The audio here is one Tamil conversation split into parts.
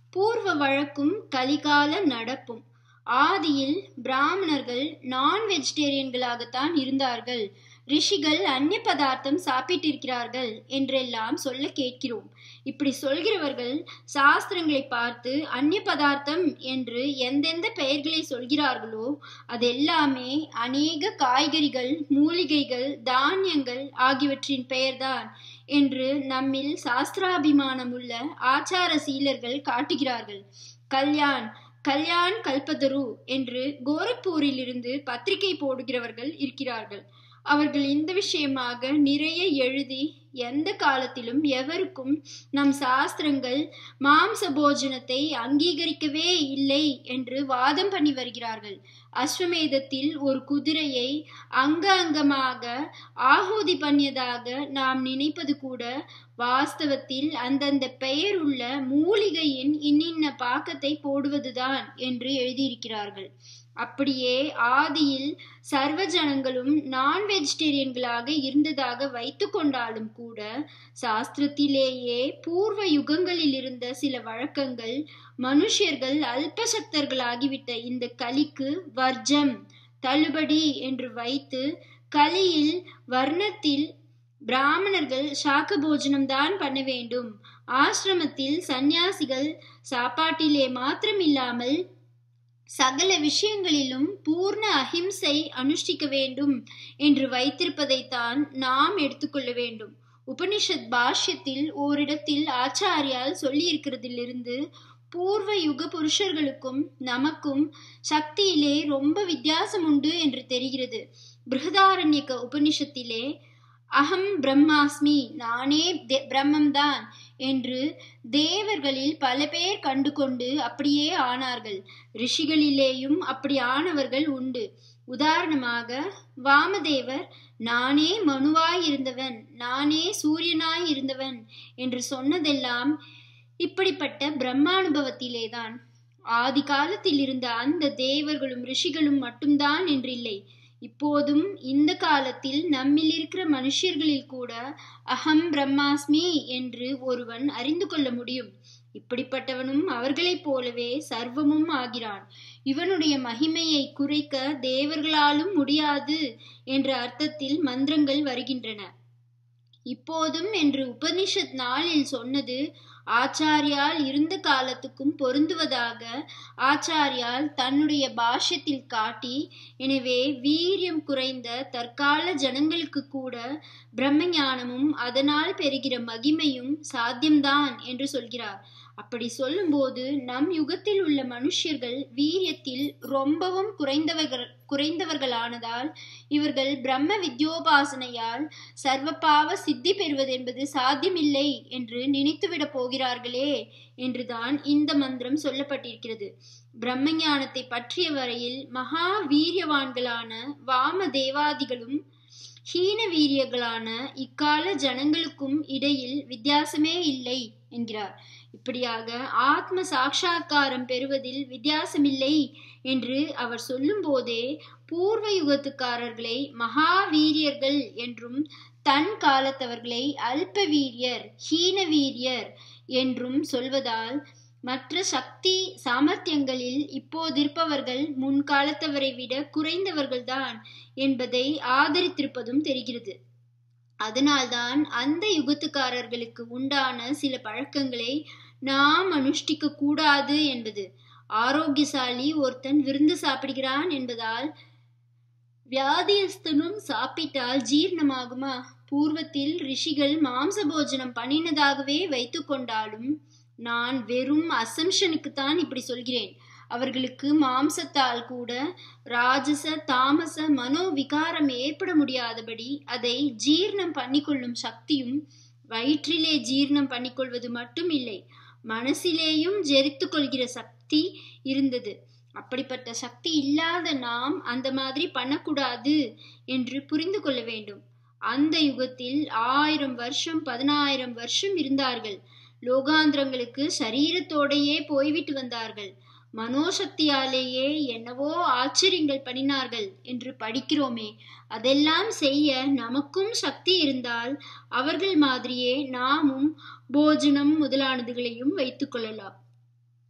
பூர்வ வழக்கும் கலிகால நடப்பும் ஆதியில் பிராமணர்கள் நான் வெஜிடேரியன்களாகத்தான் இருந்தார்கள் ரிஷிகள் அந்நிய பதார்த்தம் சாப்பிட்டிருக்கிறார்கள் என்றெல்லாம் சொல்ல கேட்கிறோம் இப்படி சொல்கிறவர்கள் சாஸ்திரங்களை பார்த்து அந்நிய பதார்த்தம் என்று எந்தெந்த பெயர்களை சொல்கிறார்களோ அதெல்லாமே அநேக காய்கறிகள் மூலிகைகள் தானியங்கள் ஆகியவற்றின் பெயர்தான் என்று நம்மில் சாஸ்திராபிமானம் உள்ள ஆச்சார சீலர்கள் காட்டுகிறார்கள் கல்யாண் கல்யாண் கல்பதரு என்று கோரக்பூரிலிருந்து பத்திரிகை போடுகிறவர்கள் இருக்கிறார்கள் அவர்கள் இந்த விஷயமாக நிறைய எழுதி எந்த காலத்திலும் எவருக்கும் நம் சாஸ்திரங்கள் மாம்ச போஜனத்தை அங்கீகரிக்கவே இல்லை என்று வாதம் பண்ணி வருகிறார்கள் அஸ்வமேதத்தில் ஒரு குதிரையை அங்க அங்கமாக ஆஹூதி பண்ணியதாக நாம் நினைப்பது கூட வாஸ்தவத்தில் அந்தந்த பெயர் உள்ள மூலிகையின் இன்னின்ன பாக்கத்தை போடுவதுதான் என்று எழுதியிருக்கிறார்கள் அப்படியே ஆதியில் சர்வ ஜனங்களும் நான் வெஜிடேரியன்களாக இருந்ததாக வைத்து கொண்டாலும் கூட சாஸ்திரத்திலேயே பூர்வ யுகங்களில் இருந்த சில வழக்கங்கள் மனுஷர்கள் அல்பசக்தர்களாகிவிட்ட இந்த கலிக்கு வர்ஜம் தள்ளுபடி என்று வைத்து கலியில் வர்ணத்தில் பிராமணர்கள் சாக்க போஜனம் தான் பண்ண வேண்டும் ஆசிரமத்தில் சந்நியாசிகள் சாப்பாட்டிலே மாத்திரமில்லாமல் சகல விஷயங்களிலும் பூர்ண அஹிம்சை அனுஷ்டிக்க வேண்டும் என்று வைத்திருப்பதைத்தான் நாம் எடுத்துக்கொள்ள வேண்டும் உபனிஷத் பாஷ்யத்தில் ஓரிடத்தில் ஆச்சாரியால் சொல்லியிருக்கிறதிலிருந்து பூர்வ யுக புருஷர்களுக்கும் நமக்கும் சக்தியிலே ரொம்ப வித்தியாசம் உண்டு என்று தெரிகிறது பிருகதாரண்யக்க உபனிஷத்திலே அகம் பிரம்மாஸ்மி நானே பிரம்மம்தான் என்று தேவர்களில் பல பேர் கண்டு கொண்டு அப்படியே ஆனார்கள் ரிஷிகளிலேயும் அப்படி ஆனவர்கள் உண்டு உதாரணமாக வாமதேவர் நானே மனுவாய் இருந்தவன் நானே சூரியனாய் இருந்தவன் என்று சொன்னதெல்லாம் இப்படிப்பட்ட பிரம்மானுபவத்திலேதான் ஆதி காலத்தில் இருந்த அந்த தேவர்களும் ரிஷிகளும் மட்டும்தான் என்றில்லை இப்போதும் இந்த காலத்தில் நம்மில் இருக்கிற மனுஷர்களில் கூட அகம் பிரம்மாஸ்மி என்று ஒருவன் அறிந்து கொள்ள முடியும் இப்படிப்பட்டவனும் அவர்களைப் போலவே சர்வமும் ஆகிறான் இவனுடைய மகிமையை குறைக்க தேவர்களாலும் முடியாது என்ற அர்த்தத்தில் மந்திரங்கள் வருகின்றன இப்போதும் என்று உபனிஷத் நாளில் சொன்னது ஆச்சாரியால் இருந்த காலத்துக்கும் பொருந்துவதாக ஆச்சாரியால் தன்னுடைய பாஷ்யத்தில் காட்டி எனவே வீரியம் குறைந்த தற்கால ஜனங்களுக்கு கூட பிரம்ம ஞானமும் அதனால் பெறுகிற மகிமையும் சாத்தியம்தான் என்று சொல்கிறார் அப்படி சொல்லும்போது நம் யுகத்தில் உள்ள மனுஷர்கள் வீரியத்தில் ரொம்பவும் குறைந்தவர்கள் குறைந்தவர்களானதால் இவர்கள் பிரம்ம வித்யோபாசனையால் சர்வபாவ சித்தி பெறுவது என்பது சாத்தியமில்லை என்று நினைத்துவிடப் போகிறார்களே என்றுதான் இந்த மந்திரம் சொல்லப்பட்டிருக்கிறது பிரம்ம ஞானத்தை பற்றிய வரையில் மகா வீரியவான்களான வாம தேவாதிகளும் ஹீன வீரியர்களான இக்கால ஜனங்களுக்கும் இடையில் வித்தியாசமே இல்லை என்கிறார் இப்படியாக ஆத்ம சாட்சா்காரம் பெறுவதில் வித்தியாசமில்லை என்று அவர் சொல்லும் போதே பூர்வ யுகத்துக்காரர்களை மகாவீரியர்கள் என்றும் தன் காலத்தவர்களை அல்ப வீரியர் ஹீன வீரியர் என்றும் சொல்வதால் மற்ற சக்தி சாமர்த்தியங்களில் இப்போதிருப்பவர்கள் முன்காலத்தவரை விட குறைந்தவர்கள்தான் என்பதை ஆதரித்திருப்பதும் தெரிகிறது அதனால்தான் அந்த யுகத்துக்காரர்களுக்கு உண்டான சில பழக்கங்களை நாம் அனுஷ்டிக்க கூடாது என்பது ஆரோக்கியசாலி ஒருத்தன் விருந்து சாப்பிடுகிறான் என்பதால் வியாதியஸ்தனும் சாப்பிட்டால் ஜீர்ணமாகுமா பூர்வத்தில் ரிஷிகள் மாம்ச போஜனம் பண்ணினதாகவே வைத்து கொண்டாலும் நான் வெறும் அசம்ஷனுக்கு தான் இப்படி சொல்கிறேன் அவர்களுக்கு மாம்சத்தால் கூட ராஜச தாமச மனோவிகாரம் ஏற்பட முடியாதபடி அதை ஜீர்ணம் பண்ணிக்கொள்ளும் சக்தியும் வயிற்றிலே ஜீர்ணம் பண்ணிக்கொள்வது மட்டும் இல்லை மனசிலேயும் ஜெரித்து கொள்கிற சக்தி இருந்தது அப்படிப்பட்ட சக்தி இல்லாத நாம் அந்த மாதிரி பண்ணக்கூடாது என்று புரிந்து கொள்ள வேண்டும் அந்த யுகத்தில் ஆயிரம் வருஷம் பதினாயிரம் வருஷம் இருந்தார்கள் லோகாந்திரங்களுக்கு சரீரத்தோடையே போய்விட்டு வந்தார்கள் மனோசக்தியாலேயே என்னவோ ஆச்சரியங்கள் பண்ணினார்கள் என்று படிக்கிறோமே அதெல்லாம் செய்ய நமக்கும் சக்தி இருந்தால் அவர்கள் மாதிரியே நாமும் போஜனம் முதலானதுகளையும் வைத்துக் கொள்ளலாம்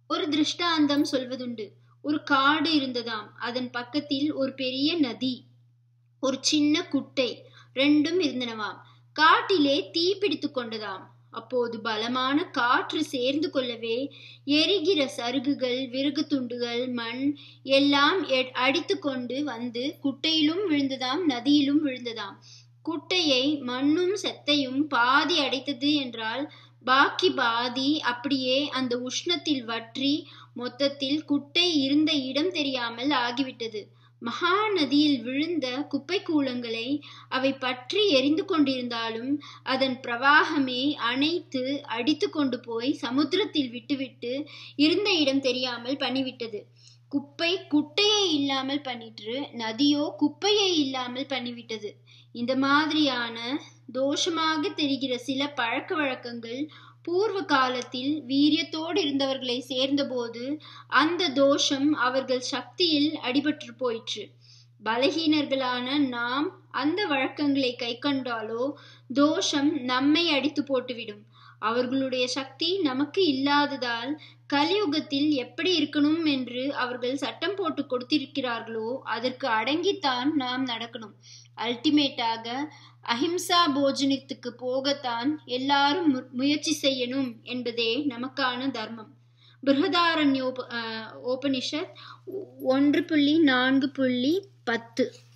ஒரு திருஷ்டாந்தம் சொல்வதுண்டு ஒரு காடு இருந்ததாம் அதன் பக்கத்தில் ஒரு பெரிய நதி ஒரு சின்ன குட்டை ரெண்டும் இருந்தனவாம் காட்டிலே தீ பிடித்து கொண்டதாம் அப்போது பலமான காற்று சேர்ந்து கொள்ளவே எரிகிற சருகுகள் விறகு துண்டுகள் மண் எல்லாம் அடித்து கொண்டு வந்து குட்டையிலும் விழுந்ததாம் நதியிலும் விழுந்ததாம் குட்டையை மண்ணும் செத்தையும் பாதி அடைத்தது என்றால் பாக்கி பாதி அப்படியே அந்த உஷ்ணத்தில் வற்றி மொத்தத்தில் குட்டை இருந்த இடம் தெரியாமல் ஆகிவிட்டது மகா நதியில் விழுந்த குப்பை கூலங்களை அவை பற்றி எரிந்து கொண்டிருந்தாலும் அதன் பிரவாகமே அணைத்து அடித்து கொண்டு போய் சமுத்திரத்தில் விட்டுவிட்டு இருந்த இடம் தெரியாமல் பண்ணிவிட்டது குப்பை குட்டையை இல்லாமல் பண்ணிட்டு நதியோ குப்பையை இல்லாமல் பண்ணிவிட்டது இந்த மாதிரியான தோஷமாக தெரிகிற சில பழக்க வழக்கங்கள் பூர்வ காலத்தில் வீரியத்தோடு இருந்தவர்களை சேர்ந்தபோது அந்த தோஷம் அவர்கள் சக்தியில் அடிபட்டு போயிற்று பலகீனர்களான நாம் அந்த வழக்கங்களை கை கண்டாலோ தோஷம் நம்மை அடித்து போட்டுவிடும் அவர்களுடைய சக்தி நமக்கு இல்லாததால் கலியுகத்தில் எப்படி இருக்கணும் என்று அவர்கள் சட்டம் போட்டு கொடுத்திருக்கிறார்களோ அதற்கு அடங்கித்தான் நாம் நடக்கணும் அல்டிமேட்டாக அஹிம்சா போஜனத்துக்கு போகத்தான் எல்லாரும் முயற்சி செய்யணும் என்பதே நமக்கான தர்மம் பிருகதாரண்யோப ஓபனிஷத் ஒன்று புள்ளி நான்கு புள்ளி பத்து